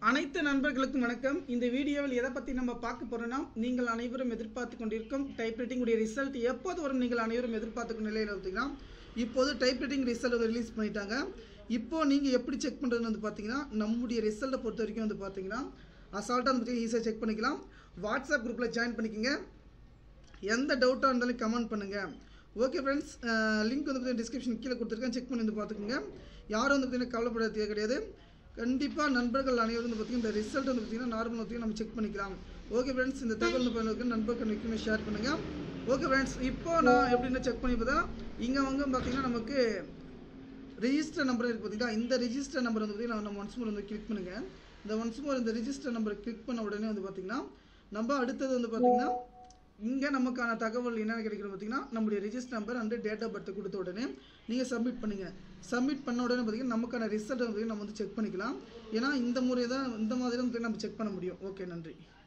அனைத்து நண்பர்களுக்கும் வணக்கம் இந்த வீடியோவில் எதை பற்றி நம்ம பார்க்க போறோம்னா நீங்கள் அனைவரும் எதிர்பார்த்து கொண்டிருக்கும் டைப்ரைட்டிங் உடைய ரிசல்ட் எப்போது வரும் நீங்கள் அனைவரும் எதிர்பார்த்து நிலையில் பார்த்தீங்கன்னா இப்போது டைப்ரைட்டிங் ரிசல்ட் ரிலீஸ் பண்ணிட்டாங்க இப்போ நீங்கள் எப்படி செக் பண்ணுறதுன்னு வந்து பார்த்தீங்கன்னா நம்முடைய ரிசல்ட்டை பொறுத்த வரைக்கும் வந்து பார்த்தீங்கன்னா அசால்ட்டாக வந்து ஈஸியாக செக் பண்ணிக்கலாம் வாட்ஸ்அப் குரூப்பில் ஜாயின் பண்ணிக்கோங்க எந்த டவுட்டாக இருந்தாலும் கமெண்ட் பண்ணுங்கள் ஓகே ஃப்ரெண்ட்ஸ் லிங்க் வந்து பார்த்தீங்கன்னா டிஸ்கிரிப்ஷன் கீழே கொடுத்துருக்கேன் செக் பண்ணி வந்து பார்த்துக்கோங்க யாரும் வந்து பார்த்தீங்கன்னா கவலைப்பட தேவை கிடையாது கண்டிப்பாக நண்பர்கள் அனைவரும் வந்து பார்த்தீங்கன்னா இந்த ரிசல்ட் வந்து பார்த்தீங்கன்னா நார்மல் பார்த்தீங்கன்னா நம்ம செக் பண்ணிக்கலாம் ஓகே ஃப்ரெண்ட்ஸ் இந்த தகவல் வந்து பண்ணுறதுக்கு நண்பர்கள் நிற்குமே ஷேர் பண்ணுங்கள் ஓகே ஃப்ரெண்ட்ஸ் இப்போ நான் எப்படின்னு செக் பண்ணி பார்த்தா இங்கே வந்து பார்த்தீங்கன்னா நமக்கு ரெஜிஸ்டர் நம்பர் இருக்குது பார்த்தீங்களா இந்த ரெஜிஸ்டர் நம்பர் வந்து பார்த்தீங்கன்னா நம்ம ஒன்ஸ் மோர் வந்து கிளிக் பண்ணுங்கள் இந்த ஒன்ஸ் மோர் இந்த ரெஜிஸ்டர் நம்பரை கிளிக் பண்ண உடனே வந்து பார்த்தீங்கன்னா நம்ம அடுத்தது வந்து பார்த்தீங்கன்னா இங்கே நமக்கான தகவல் என்னென்ன கிடைக்கிறது பார்த்தீங்கன்னா நம்முடைய register number and date of birth கொடுத்த உடனே நீங்கள் சப்மிட் பண்ணுங்கள் சப்மிட் பண்ண உடனே பார்த்தீங்கன்னா நமக்கான ரிசல்ட் வந்து நம்ம வந்து செக் பண்ணிக்கலாம் ஏன்னா இந்த முறை தான் இந்த மாதிரி தான் வந்து நம்ம செக் பண்ண முடியும் ஓகே நன்றி